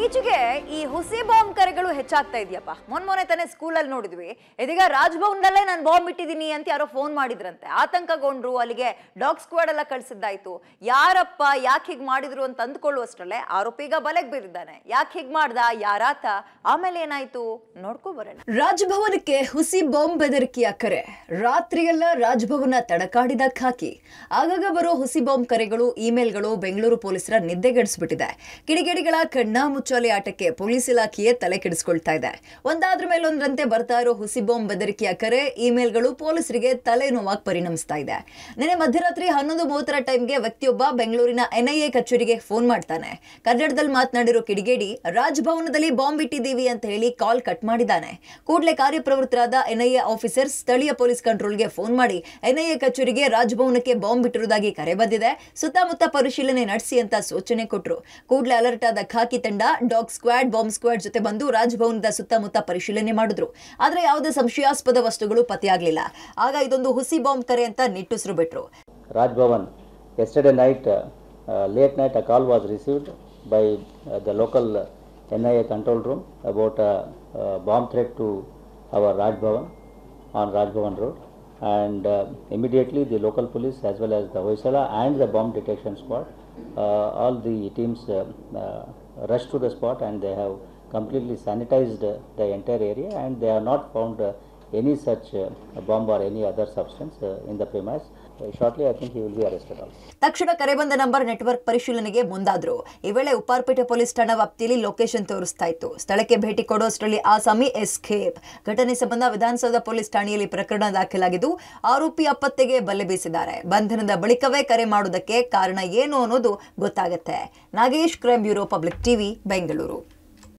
ಇತ್ತೀಚೆಗೆ ಈ ಹುಸಿ ಬಾಂಬ್ ಕರೆಗಳು ಹೆಚ್ಚಾಗ್ತಾ ಇದೆಯಪ್ಪ ಮೊನ್ನೆ ತಾನೇ ಸ್ಕೂಲಲ್ಲಿ ನೋಡಿದ್ವಿ ಇದೀಗ ರಾಜ್ಭವನದಲ್ಲೇ ನಾನು ಬಾಂಬ್ ಇಟ್ಟಿದ್ದೀನಿ ಅಂತ ಯಾರೋ ಫೋನ್ ಮಾಡಿದ್ರಂತೆ ಆತಂಕಗೊಂಡ್ರು ಅಲ್ಲಿಗೆ ಡಾಗ್ ಸ್ಕ್ವಾಡ್ ಎಲ್ಲ ಕಳ್ಸಿದ್ದಾಯ್ತು ಯಾರಪ್ಪ ಯಾಕೆ ಹೀಗೆ ಮಾಡಿದ್ರು ಅಂತ ಅಂದ್ಕೊಳ್ಳುವಷ್ಟರಲ್ಲೇ ಆರೋಪಿ ಈಗ ಬಲೆಗೆ ಬೀರಿದ್ದಾನೆ ಯಾಕೆ ಹೀಗೆ ಮಾಡ್ದ ಯಾರಾತ ಆಮೇಲೆ ಏನಾಯ್ತು ನೋಡ್ಕೊ ಬರೋಣ ರಾಜಭವನಕ್ಕೆ ಹುಸಿ ಬಾಂಬ್ ಬೆದರಿಕೆಯ ಕರೆ ರಾತ್ರಿಯೆಲ್ಲ ರಾಜಭವನ ತಡಕಾಡಿದ ಖಾಕಿ ಆಗಾಗ ಬರೋ ಹುಸಿ ಬಾಂಬ್ ಕರೆಗಳು ಇಮೇಲ್ಗಳು ಬೆಂಗಳೂರು ಪೊಲೀಸರ ನಿದ್ದೆಗೆಡಿಸ್ಬಿಟ್ಟಿದೆ ಕಿಡಿಗೇಡಿಗಳ ಕಣ್ಣಾ ಮುಚ್ಚಾಲೆ ಆಟಕ್ಕೆ ಪೊಲೀಸ್ ಇಲಾಖೆಯೇ ತಲೆ ಕೆಡಿಸ್ಕೊಳ್ತಾ ಇದೆ ಒಂದಾದ್ರ ಮೇಲೊಂದ್ರಂತೆ ಬರ್ತಾ ಇರೋ ಹುಸಿ ಬಾಂಬ್ ಬೆದರಿಕೆಯ ಕರೆ ಇಮೇಲ್ಗಳು ಪೊಲೀಸರಿಗೆ ತಲೆನೋವಾಗಿ ಪರಿಣಮಿಸ್ತಾ ಇದೆ ನಿನ್ನೆ ಮಧ್ಯರಾತ್ರಿ ಹನ್ನೊಂದು ಮೂವತ್ತರ ಟೈಮ್ಗೆ ವ್ಯಕ್ತಿಯೊಬ್ಬ ಬೆಂಗಳೂರಿನ ಎನ್ಐಎ ಕಚೇರಿಗೆ ಫೋನ್ ಮಾಡ್ತಾನೆ ಕನ್ನಡದಲ್ಲಿ ಮಾತನಾಡಿರೋ ಕಿಡಿಗೇಡಿ ರಾಜಭವನದಲ್ಲಿ ಬಾಂಬ್ ಇಟ್ಟಿದ್ದೀವಿ ಅಂತ ಹೇಳಿ ಕಾಲ್ ಕಟ್ ಮಾಡಿದ್ದಾನೆ ಕೂಡಲೇ ಕಾರ್ಯಪ್ರವೃತ್ತರಾದ ಎನ್ಐಎ ಆಫೀಸರ್ ಸ್ಥಳೀಯ ಪೊಲೀಸ್ ಕಂಟ್ರೋಲ್ಗೆ ಫೋನ್ ಮಾಡಿ ಎನ್ಐಎ ಕಚೇರಿಗೆ ರಾಜಭವನಕ್ಕೆ ಬಾಂಬ್ ಇಟ್ಟಿರುವುದಾಗಿ ಕರೆ ಬಂದಿದೆ ಸುತ್ತಮುತ್ತ ಪರಿಶೀಲನೆ ನಡೆಸಿ ಅಂತ ಸೂಚನೆ ಕೊಟ್ಟರು ಕೂಡಲೇ ಅಲರ್ಟ್ ಆದ ಖಾಕಿ ತಂಡ ಡಾಗ್ ಸ್ಕ್ವಾಡ್ ಬಾಂಬ್ ಸ್ಕ್ವಾಡ್ ಜೊತೆ ಬಂದು ರಾಜಭವನದ ಸುತ್ತಮುತ್ತ ಪರಿಶೀಲನೆ ಮಾಡಿದ್ರು ಆದ್ರೆ ಯಾವುದೇ ಸಂಶಯಾಸ್ಪದ ವಸ್ತುಗಳು ಪತ್ತೆಯಾಗಲಿಲ್ಲ ಆಗ ಇದೊಂದು ಹುಸಿ ಬಾಂಬ್ ಕರೆ ಅಂತ ನಿಟ್ಟುಸಿರು ಬಿಟ್ರು Raj Bhavan. Yesterday night, uh, uh, late night, a call was received by uh, the local uh, NIA control room about a, uh bomb threat to our Raj Bhavan on Raj Bhavan Road. And uh, immediately the local police as well as the Hoysala and the bomb detection squad, uh, all the teams uh, uh, rushed to the spot and they have completely sanitized uh, the entire area and they have not found uh, any such uh, bomb or any other substance uh, in the premise. Uh, shortly, I think he will be arrested also. ತಕ್ಷಣ ಕರೆ ಬಂದ number network ಪರಿಶೀಲನೆಗೆ ಮುಂದಾದ್ರು ಈ ವೇಳೆ Upparpet police ಠಾಣಾ ವ್ಯಾಪ್ತಿಯಲ್ಲಿ location ತೋರಿಸ್ತಾ ಇತ್ತು ಸ್ಥಳಕ್ಕೆ ಭೇಟಿ ಕೊಡುವಷ್ಟರಲ್ಲಿ ಆಸಾಮಿ ಎಸ್ಕೇಪ್ ಘಟನೆ ಸಂಬಂಧ ವಿಧಾನಸೌಧ ಪೊಲೀಸ್ ಠಾಣೆಯಲ್ಲಿ ಪ್ರಕರಣ ದಾಖಲಾಗಿದ್ದು ಆರೋಪಿ ಅಪ್ಪತ್ತೆಗೆ ಬಲೆ ಬೀಸಿದ್ದಾರೆ ಬಂಧನದ ಬಳಿಕವೇ ಕರೆ ಮಾಡುವುದಕ್ಕೆ ಕಾರಣ ಏನು ಅನ್ನೋದು ಗೊತ್ತಾಗುತ್ತೆ Nagesh crime bureau Public TV Bengaluru